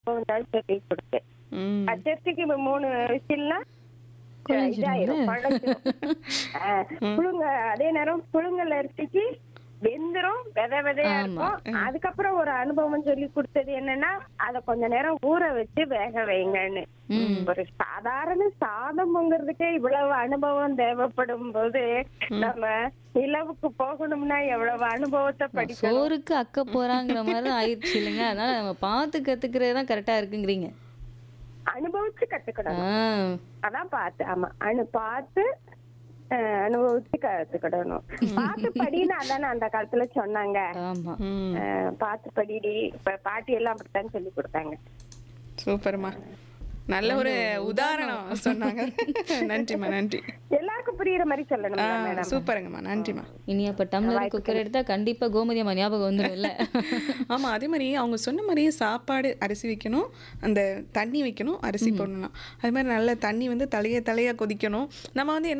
தான் சொல்லி கொடுத்தேன் ம் அச்சத்துக்கு இப்ப மூணு விசில்னா இதாயிரும் குழஞ்சிரும். ஆ, புழுங்க அதே நேரம் புழுங்கல் அரிசிக்கு வெந்துரும் வித விதையா இருக்கும் அதுக்கப்புறம் ஒரு அனுபவம் சொல்லி கொடுத்தது என்னன்னா அத கொஞ்ச நேரம் ஊற வச்சு வேக வைங்கன்னு ஒரு சாதாரண சாதம் பொங்குறதுக்கே இவ்வளவு அனுபவம் தேவைப்படும் போது நம்ம நிலவுக்கு போகணும்னா எவ்வளவு அனுபவத்தை படிக்கணும் சோறுக்கு அக்க போறாங்கிற மாதிரி தான் ஆயிடுச்சு இல்லைங்க அதனால நம்ம பார்த்து கத்துக்கிறது தான் கரெக்டா இருக்குங்கிறீங்க அனுபவிச்சு கத்துக்கணும் ஆ, அதான் பார்த்து ஆமா அனு பார்த்து அஹ், அனுபவிச்சு கத்துக்கிடணும் பார்த்து படின்னு அதானே அந்த காலத்துல சொன்னாங்க ஆமா ம் அஹ், பார்த்து படிடி இப்ப பாட்டி எல்லாம் அப்படித்தான் சொல்லி கொடுத்தாங்க சூப்பர்மா நல்ல ஒரு உதாரணம் சொன்னாங்க நன்றிம்மா நன்றி எல்லாருக்கும் புரியுற மாதிரி ஆ சொல்லணும் மேடம் சூப்பருங்கம்மா நன்றிம்மா இனி அப்ப டம்ளர் குக்கர் எடுத்தா கண்டிப்பா கோமதி அம்மா ஞாபகம் வந்துடும் இல்ல ஆமா அதே மாதிரி அவங்க சொன்ன மாதிரியே சாப்பாடு அரிசி வைக்கணும் அந்த தண்ணி வைக்கணும் அரிசி போடணும் அது மாதிரி நல்ல தண்ணி வந்து தலைய தலையா கொதிக்கணும் நம்ம வந்து என்ன